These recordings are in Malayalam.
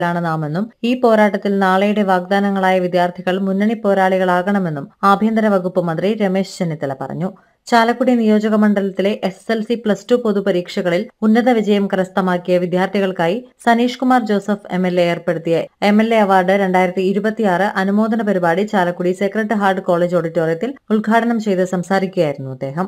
ാണ് നാമെന്നും ഈ പോരാട്ടത്തിൽ നാളെയുടെ വാഗ്ദാനങ്ങളായ വിദ്യാർത്ഥികൾ മുന്നണി പോരാളികളാകണമെന്നും ആഭ്യന്തര വകുപ്പ് മന്ത്രി രമേശ് ചെന്നിത്തല പറഞ്ഞു ചാലക്കുടി നിയോജക മണ്ഡലത്തിലെ S L C plus two പൊതുപരീക്ഷകളിൽ ഉന്നത വിജയം കരസ്ഥമാക്കിയ വിദ്യാർത്ഥികൾക്കായി Saneesh Kumar Joseph M L A ഏർപ്പെടുത്തിയ എം എൽ എ അവാർഡ് രണ്ടായിരത്തി ഇരുപത്തിയാറ് അനുമോദന പരിപാടി ചാലക്കുടി സെക്രട്ടറി ഹാർഡ് കോളേജ് ഓഡിറ്റോറിയത്തിൽ ഉദ്ഘാടനം ചെയ്ത് സംസാരിക്കുകയായിരുന്നു അദ്ദേഹം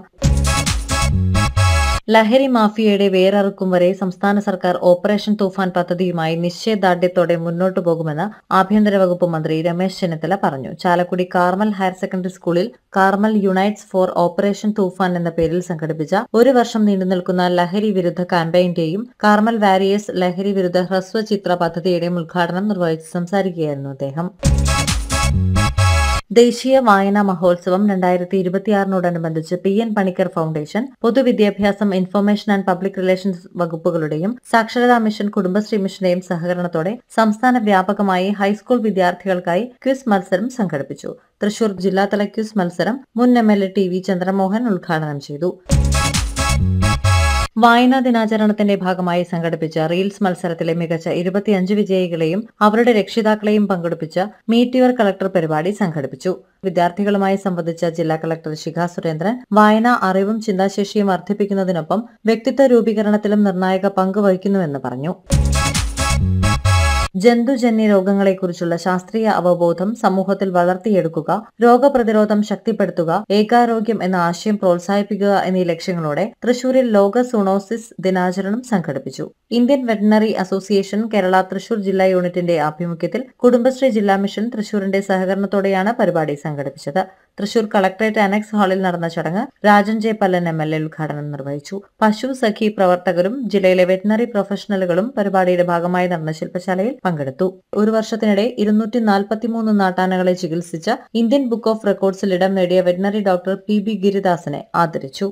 ലഹരി മാഫിയയുടെ വേരറുക്കും വരെ സംസ്ഥാന സർക്കാർ ഓപ്പറേഷൻ തൂഫാൻ പദ്ധതിയുമായി നിശ്ചയദാർഢ്യത്തോടെ മുന്നോട്ടു പോകുമെന്ന് ആഭ്യന്തര വകുപ്പ് മന്ത്രി രമേശ് ചെന്നിത്തല പറഞ്ഞു ചാലക്കുടി കാർമൽ ഹയർ സെക്കൻഡറി സ്കൂളിൽ Carmel unites for operation Toofan എന്ന പേരിൽ സംഘടിപ്പിച്ച ഒരു വർഷം നീണ്ടുനിൽക്കുന്ന ലഹരി വിരുദ്ധ ക്യാമ്പയിന്റെയും കാർമൽ വാരിയേഴ്സ് ലഹരി വിരുദ്ധ ഹ്രസ്വചിത്ര പദ്ധതിയുടെയും ഉദ്ഘാടനം നിർവഹിച്ച് സംസാരിക്കുകയായിരുന്നു അദ്ദേഹം ദേശീയ വായനാ മഹോത്സവം രണ്ടായിരത്തി ഇരുപത്തിയാറിനോടനുബന്ധിച്ച് പി എൻ പണിക്കർ ഫൗണ്ടേഷൻ പൊതുവിദ്യാഭ്യാസം ഇൻഫർമേഷൻ ആൻഡ് പബ്ലിക് റിലേഷൻസ് വകുപ്പുകളുടെയും സാക്ഷരതാ മിഷൻ കുടുംബശ്രീ മിഷന്റെയും സഹകരണത്തോടെ സംസ്ഥാന വ്യാപകമായി ഹൈസ്കൂൾ വിദ്യാർത്ഥികൾക്കായി ക്വിസ് മത്സരം സംഘടിപ്പിച്ചു തൃശൂർ ജില്ലാതല ക്വിസ് മത്സരം മുൻ M L A T V Chandramohan ഉദ്ഘാടനം ചെയ്തു വായനാ ദിനാചരണത്തിന്റെ ഭാഗമായി സംഘടിപ്പിച്ച റീൽസ് മത്സരത്തിലെ മികച്ച ഇരുപത്തിയഞ്ച് വിജയികളെയും അവരുടെ രക്ഷിതാക്കളെയും പങ്കെടുപ്പിച്ച മീറ്റ് യുവർ കളക്ടർ പരിപാടി സംഘടിപ്പിച്ചു വിദ്യാർത്ഥികളുമായി സംവദിച്ച ജില്ലാ കളക്ടർ ശിഖ സുരേന്ദ്രൻ വായന അറിവും ചിന്താശേഷിയും വർദ്ധിപ്പിക്കുന്നതിനൊപ്പം വ്യക്തിത്വ രൂപീകരണത്തിലും നിർണായക പങ്ക് വഹിക്കുന്നുവെന്ന് പറഞ്ഞു ജന്തുജന്യ രോഗങ്ങളെക്കുറിച്ചുള്ള ശാസ്ത്രീയ അവബോധം സമൂഹത്തിൽ വളർത്തിയെടുക്കുക രോഗപ്രതിരോധം ശക്തിപ്പെടുത്തുക ഏകാരോഗ്യം എന്ന ആശയം പ്രോത്സാഹിപ്പിക്കുക എന്നീ ലക്ഷ്യങ്ങളോടെ തൃശൂരിൽ ലോക സൂണോസിസ് ദിനാചരണം സംഘടിപ്പിച്ചു Indian veterinary association Kerala Thrissur ജില്ലാ യൂണിറ്റിന്റെ ആഭിമുഖ്യത്തിൽ കുടുംബശ്രീ ജില്ലാ മിഷൻ തൃശൂരിന്റെ സഹകരണത്തോടെയാണ് പരിപാടി സംഘടിപ്പിച്ചത് തൃശൂർ കളക്ടറേറ്റ് അനക്സ് ഹാളിൽ നടന്ന ചടങ്ങ് Rajan J Pallan M L A ഉദ്ഘാടനം നിർവഹിച്ചു പശു സഖി പ്രവർത്തകരും ജില്ലയിലെ വെറ്റിനറി പ്രൊഫഷണലുകളും പരിപാടിയുടെ ഭാഗമായി നടന്ന ശില്പശാലയിൽ പങ്കെടുത്തു ഒരു വർഷത്തിനിടെ ഇരുന്നൂറ്റി നാൽപ്പത്തിമൂന്ന് നാട്ടാനകളെ ചികിത്സിച്ച ഇന്ത്യൻ ബുക്ക് ഓഫ് റെക്കോർഡ്സിൽ ഇടം നേടിയ വെറ്റിനറി ഡോക്ടർ പി ബി ഗിരിദാസനെ ആദരിച്ചു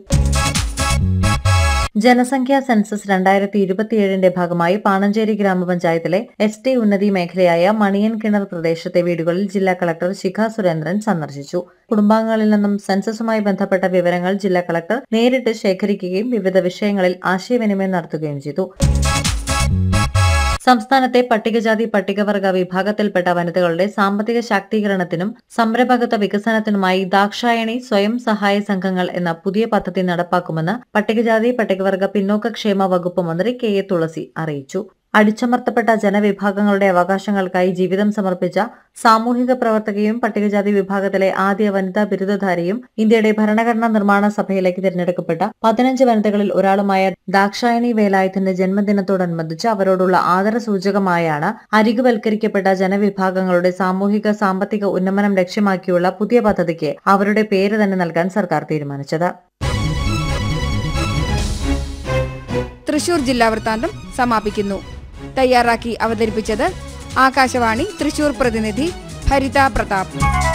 ജനസംഖ്യാ സെൻസസ് രണ്ടായിരത്തി ഇരുപത്തിയേഴിന്റെ ഭാഗമായി പാണഞ്ചേരി ഗ്രാമപഞ്ചായത്തിലെ എസ് ടി ഉന്നതി മേഖലയായ മണിയൻ കിണർ പ്രദേശത്തെ വീടുകളിൽ ജില്ലാ കളക്ടർ ശിഖ സുരേന്ദ്രൻ സന്ദർശിച്ചു കുടുംബാംഗങ്ങളിൽ നിന്നും സെൻസസുമായി ബന്ധപ്പെട്ട വിവരങ്ങൾ ജില്ലാ കളക്ടർ നേരിട്ട് ശേഖരിക്കുകയും വിവിധ വിഷയങ്ങളിൽ ആശയവിനിമയം നടത്തുകയും ചെയ്തു സംസ്ഥാനത്തെ പട്ടികജാതി പട്ടികവർഗ വിഭാഗത്തിൽപ്പെട്ട വനിതകളുടെ സാമ്പത്തിക ശാക്തീകരണത്തിനും സംരംഭകത്വ വികസനത്തിനുമായി ദാക്ഷായണി സ്വയം സഹായ സംഘങ്ങൾ എന്ന പുതിയ പദ്ധതി നടപ്പാക്കുമെന്ന് പട്ടികജാതി പട്ടികവർഗ പിന്നോക്കക്ഷേമ വകുപ്പ് മന്ത്രി കെ എ തുളസി അറിയിച്ചു അടിച്ചമർത്തപ്പെട്ട ജനവിഭാഗങ്ങളുടെ അവകാശങ്ങൾക്കായി ജീവിതം സമർപ്പിച്ച സാമൂഹിക പ്രവർത്തകയും പട്ടികജാതി വിഭാഗത്തിലെ ആദ്യ വനിതാ ബിരുദധാരിയും ഇന്ത്യയുടെ ഭരണഘടനാ നിർമ്മാണ സഭയിലേക്ക് തിരഞ്ഞെടുക്കപ്പെട്ട പതിനഞ്ച് വനിതകളിൽ ഒരാളുമായ ദാക്ഷായണി വേലായുധന്റെ ജന്മദിനത്തോടനുബന്ധിച്ച് അവരോടുള്ള ആദരസൂചകമായാണ് അരികുവൽക്കരിക്കപ്പെട്ട ജനവിഭാഗങ്ങളുടെ സാമൂഹിക സാമ്പത്തിക ഉന്നമനം ലക്ഷ്യമാക്കിയുള്ള പുതിയ പദ്ധതിക്ക് അവരുടെ പേര് തന്നെ നൽകാൻ സർക്കാർ തീരുമാനിച്ചത് തൃശൂർ ജില്ലാ വൃത്താന്തം സമാപിക്കുന്നു തയ്യാറാക്കി അവതരിപ്പിച്ചത് ആകാശവാണി തൃശൂർ പ്രതിനിധി ഹരിത പ്രതാപ്